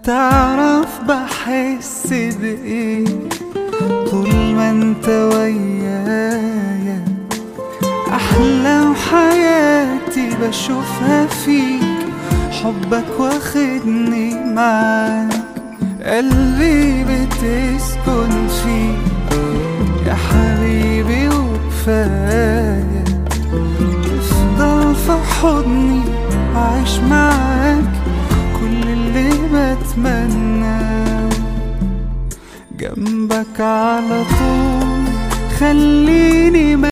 تعرف بحس بإيه طول ما انت ويايا أحلام حياتي بشوفها فيك حبك واخدني معاك قلبي بتسكن فيك يا حبيبي وكفاية تفضل في حضني وعيش معاك كل اللي بتمناه جنبك على طول خليني